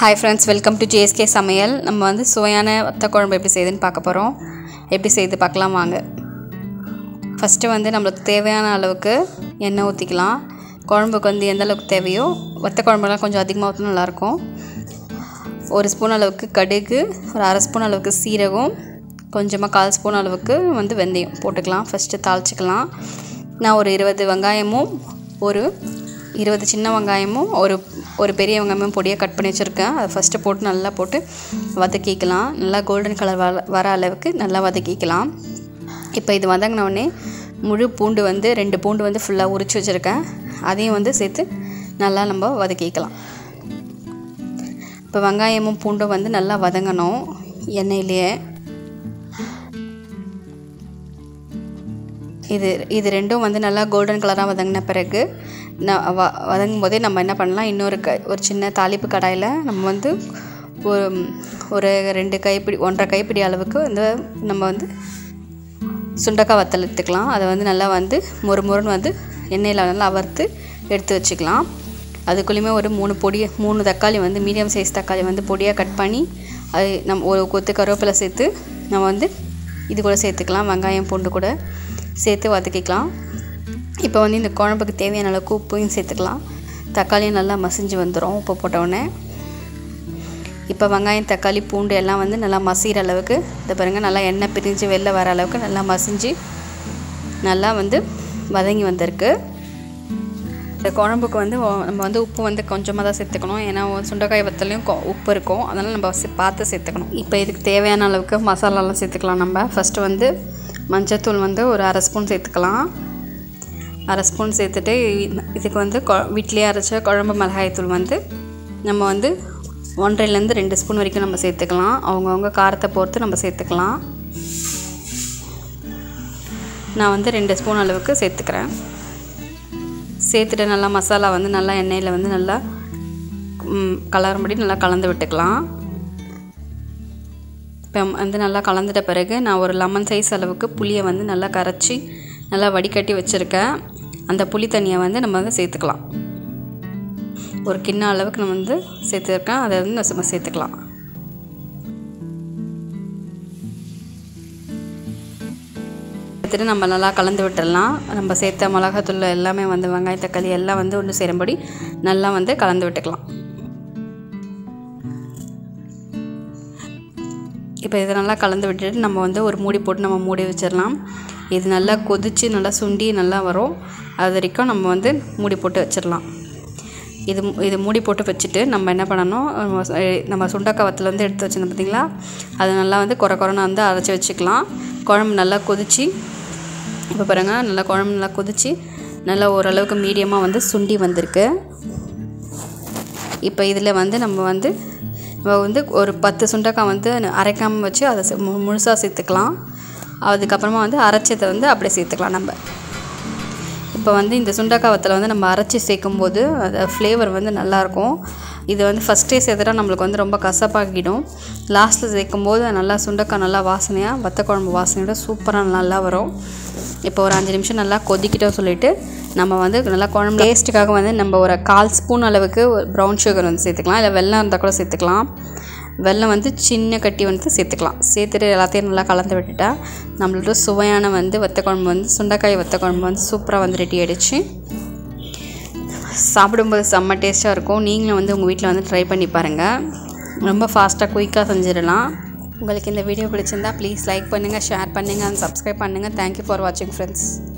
hi friends welcome to J S K சமையல் நம்ம வந்து சுவையான வத்த குழம்பு எப்படி செய்யுதுன்னு பார்க்க போகிறோம் எப்படி செய்து பார்க்கலாம் வாங்க ஃபஸ்ட்டு வந்து நம்மளுக்கு தேவையான அளவுக்கு எண்ணெய் ஊற்றிக்கலாம் குழம்புக்கு வந்து எந்த அளவுக்கு தேவையோ வத்த குழம்புலாம் கொஞ்சம் அதிகமாக ஊற்றினா நல்லாயிருக்கும் ஒரு ஸ்பூன் அளவுக்கு கடுகு ஒரு அரை ஸ்பூன் அளவுக்கு சீரகம் கொஞ்சமாக கால் ஸ்பூன் அளவுக்கு வந்து வெந்தயம் போட்டுக்கலாம் ஃபஸ்ட்டு தாளிச்சிக்கலாம் நான் ஒரு இருபது வெங்காயமும் ஒரு இருபது சின்ன வெங்காயமும் ஒரு ஒரு பெரிய வெங்காயமும் பொடியாக கட் பண்ணி வச்சுருக்கேன் அதை ஃபஸ்ட்டு போட்டு நல்லா போட்டு வதக்கிக்கலாம் நல்லா கோல்டன் கலர் வர வர அளவுக்கு நல்லா வதக்கிக்கலாம் இப்போ இது வதங்கின உடனே முழு பூண்டு வந்து ரெண்டு பூண்டு வந்து ஃபுல்லாக உரித்து வச்சுருக்கேன் அதையும் வந்து சேர்த்து நல்லா நம்ம வதக்கிக்கலாம் இப்போ வெங்காயமும் பூண்டும் வந்து நல்லா வதங்கணும் எண்ணெயிலேயே இது இது ரெண்டும் வந்து நல்லா கோல்டன் கலராக வதங்கின பிறகு நான் வ வதங்கும் போதே நம்ம என்ன பண்ணலாம் இன்னொரு க ஒரு சின்ன தாளிப்பு கடாயில் நம்ம வந்து ஒரு ஒரு ரெண்டு கைப்பிடி ஒன்றரை கைப்பிடி அளவுக்கு வந்து நம்ம வந்து சுண்டக்காய் வத்தல் எடுத்துக்கலாம் அதை வந்து நல்லா வந்து மொறு மொறுன்னு வந்து எண்ணெயில் நல்லா வறுத்து எடுத்து வச்சுக்கலாம் அதுக்குள்ளேயுமே ஒரு மூணு பொடி மூணு தக்காளி வந்து மீடியம் சைஸ் தக்காளி வந்து பொடியாக கட் பண்ணி அது நம்ம ஒரு கொத்து கருவேப்பிலை சேர்த்து நம்ம வந்து இது கூட சேர்த்துக்கலாம் வெங்காயம் பூண்டு கூட சேர்த்து வதக்கிக்கலாம் இப்போ வந்து இந்த குழம்புக்கு தேவையான அளவுக்கு உப்பையும் சேர்த்துக்கலாம் தக்காளியும் நல்லா மசிஞ்சு வந்துடும் உப்பு போட்டவுடனே இப்போ வெங்காயம் தக்காளி பூண்டு எல்லாம் வந்து நல்லா மசிகிற அளவுக்கு இந்த பாருங்கள் நல்லா எண்ணெய் பிரிஞ்சு வெளில வர அளவுக்கு நல்லா மசிஞ்சு நல்லா வந்து வதங்கி வந்திருக்கு இந்த குழம்புக்கு வந்து நம்ம வந்து உப்பு வந்து கொஞ்சமாக தான் சேர்த்துக்கணும் ஏன்னா சுண்டைக்காய் வத்தலையும் உப்பு இருக்கும் அதனால் நம்ம பார்த்து சேர்த்துக்கணும் இப்போ இதுக்கு தேவையான அளவுக்கு மசாலாலாம் சேர்த்துக்கலாம் நம்ம ஃபஸ்ட்டு வந்து மஞ்சத்தூள் வந்து ஒரு அரை ஸ்பூன் சேர்த்துக்கலாம் அரை ஸ்பூன் சேர்த்துட்டு இதுக்கு வந்து கொ வீட்டிலே அரைச்ச குழம்பு மிளகாய்த்தூள் வந்து நம்ம வந்து ஒன்றரைலேருந்து ரெண்டு ஸ்பூன் வரைக்கும் நம்ம சேர்த்துக்கலாம் அவங்கவுங்க காரத்தை பொறுத்து நம்ம சேர்த்துக்கலாம் நான் வந்து ரெண்டு ஸ்பூன் அளவுக்கு சேர்த்துக்கிறேன் சேர்த்துட்டு நல்லா மசாலா வந்து நல்லா எண்ணெயில் வந்து நல்லா கலரும்படி நல்லா கலந்து விட்டுக்கலாம் இப்போ வந்து நல்லா கலந்துட்ட பிறகு நான் ஒரு லெமன் சைஸ் அளவுக்கு புளியை வந்து நல்லா கரைச்சி நல்லா வடிகட்டி வச்சுருக்கேன் அந்த புளி தண்ணியை வந்து நம்ம வந்து சேர்த்துக்கலாம் ஒரு கிண்ண அளவுக்கு நம்ம வந்து சேர்த்துருக்கேன் அதை வந்து நம்ம சேர்த்துக்கலாம் சேர்த்துட்டு நம்ம நல்லா கலந்து விட்டுடலாம் நம்ம சேர்த்த மிளகாத்தூள் எல்லாமே வந்து வெங்காய தக்காளி எல்லாம் வந்து ஒன்று சேரும்படி நல்லா வந்து கலந்து விட்டுக்கலாம் இப்போ இதை நல்லா கலந்து விட்டுட்டு நம்ம வந்து ஒரு மூடி போட்டு நம்ம மூடி வச்சிடலாம் இது நல்லா கொதித்து நல்லா சுண்டி நல்லா வரும் அது வரைக்கும் நம்ம வந்து மூடி போட்டு வச்சிடலாம் இது இது மூடி போட்டு வச்சுட்டு நம்ம என்ன பண்ணணும் நம்ம சுண்டக்காய் வத்தில் வந்து எடுத்து வச்சிருந்தோம் பார்த்திங்களா அது நல்லா வந்து குறை குறைன்னு வந்து அரைச்சி வச்சுக்கலாம் குழம்பு நல்லா கொதித்து இப்போ பாருங்கள் நல்லா குழம்பு நல்லா கொதித்து நல்லா ஓரளவுக்கு மீடியமாக வந்து சுண்டி வந்திருக்கு இப்போ இதில் வந்து நம்ம வந்து வந்து ஒரு பத்து சுண்டக்காய் வந்து அரைக்காமல் வச்சு அதை முழுசாக சேர்த்துக்கலாம் அதுக்கப்புறமா வந்து அரைச்சதை வந்து அப்படியே சேர்த்துக்கலாம் நம்ம இப்போ வந்து இந்த சுண்டக்காய் வத்தலை வந்து நம்ம அரைச்சி சேர்க்கும்போது அது ஃப்ளேவர் வந்து நல்லாயிருக்கும் இது வந்து ஃபஸ்ட்டே சேர்த்துட்டா நம்மளுக்கு வந்து ரொம்ப கசப்பாக்கிடும் லாஸ்ட்டில் சேர்க்கும்போது நல்லா சுண்டக்காய் நல்லா வாசனையாக வத்த குழம்பு வாசனையோட சூப்பராக நல்லா வரும் இப்போ ஒரு அஞ்சு நிமிஷம் நல்லா கொதிக்கிட்டோம் சொல்லிவிட்டு நம்ம வந்து நல்லா குழம்பு டேஸ்ட்டுக்காக வந்து நம்ம ஒரு கால் ஸ்பூன் அளவுக்கு ப்ரௌன் சுகர் வந்து சேர்த்துக்கலாம் இல்லை வெள்ளம் இருந்தால் கூட சேர்த்துக்கலாம் வெல்லம் வந்து சின்ன கட்டி வந்து சேர்த்துக்கலாம் சேர்த்துட்டு எல்லாத்தையும் நல்லா கலந்து விட்டுட்டா நம்மளோட சுவையான வந்து வத்த குழம்பு வந்து சுண்டைக்காய் வத்த குழம்பு வந்து சூப்பராக வந்து ரெடி ஆகிடுச்சு சாப்பிடும்போது செம்ம டேஸ்ட்டாக இருக்கும் நீங்களும் வந்து உங்கள் வீட்டில் வந்து ட்ரை பண்ணி பாருங்கள் ரொம்ப ஃபாஸ்ட்டாக குயிக்காக செஞ்சிடலாம் உங்களுக்கு இந்த வீடியோ பிடிச்சிருந்தா ப்ளீஸ் லைக் பண்ணுங்கள் ஷேர் பண்ணுங்கள் அண்ட் சப்ஸ்கிரைப் பண்ணுங்கள் தேங்க்யூ ஃபார் வாட்சிங் ஃப்ரெண்ட்ஸ்